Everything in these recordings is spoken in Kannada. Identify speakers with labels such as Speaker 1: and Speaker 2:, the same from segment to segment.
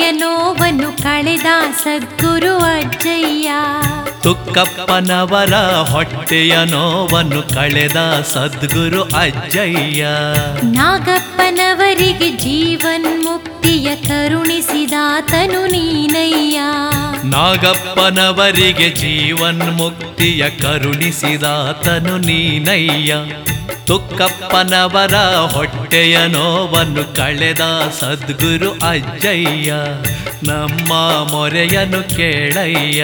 Speaker 1: ನೋವನ್ನು ಕಳೆದ ಸದ್ಗುರು ಅಜ್ಜಯ್ಯ
Speaker 2: ತುಕ್ಕಪ್ಪನವರ ಹೊಟ್ಟೆಯ ನೋವನ್ನು ಕಳೆದ ಸದ್ಗುರು ಅಜ್ಜಯ್ಯ
Speaker 1: ನಾಗಪ್ಪನವರಿಗೆ ಜೀವನ್ಮುಕ್ತಿಯ ಕರುಣಿಸಿದಾತನು ನೀನಯ್ಯ
Speaker 2: ನಾಗಪ್ಪನವರಿಗೆ ಜೀವನ್ಮುಕ್ತಿಯ ಕರುಣಿಸಿದಾತನು ನೀನಯ್ಯ ತುಕ್ಕಪ್ಪನವರ ಹೊಟ್ಟೆಯ ನೋವನ್ನು ಕಳೆದ ಸದ್ಗುರು ಅಜ್ಜಯ್ಯ ನಮ್ಮ ಮೊರೆಯನ್ನು ಕೇಳಯ್ಯ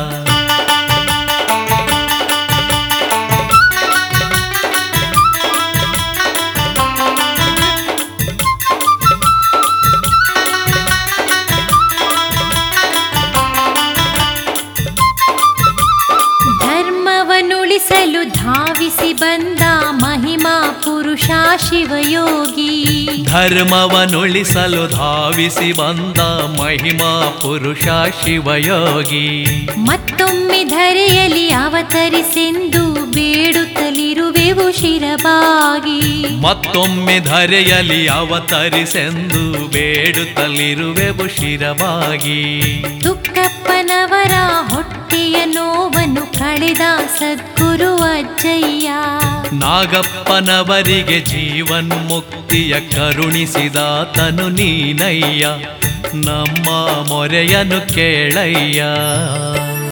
Speaker 1: ಧರ್ಮವನುಳಿಸಲು ಧಾವಿಸಿ ಬಂದ ಮಹಿಮಾ ಪುರುಷ ಶಿವಯೋಗಿ
Speaker 2: ಧರ್ಮವನುಳಿಸಲು ಧಾವಿಸಿ ಬಂದ ಮಹಿಮಾ ಪುರುಷ ಶಿವಯೋಗಿ
Speaker 1: ಮತ್ತೊಮ್ಮೆ ಧರೆಯಲ್ಲಿ ಅವತರಿಸೆಂದು ಬೇಡುತ್ತಲಿರುವೆವು ಶಿರಬಾಗಿ
Speaker 2: ಮತ್ತೊಮ್ಮೆ ಧರೆಯಲ್ಲಿ ಅವತರಿಸೆಂದು ಬೇಡುತ್ತಲಿರುವೆವು ಶಿರವಾಗಿ
Speaker 1: ತುಕ್ಕಪ್ಪನವರ ಹೊಟ್ಟೆಯ ನೋವನ್ನು ಕಳೆದ ಸದ್ಗುರು ಅಜ್ಜಯ್ಯ
Speaker 2: ನಾಗಪ್ಪನವರಿಗೆ ಜೀವನ್ಮುಕ್ತಿಯ ಕರುಣಿಸಿದಾತನು ನೀನಯ್ಯ ನಮ್ಮ ಮೊರೆಯನ್ನು ಕೇಳಯ್ಯ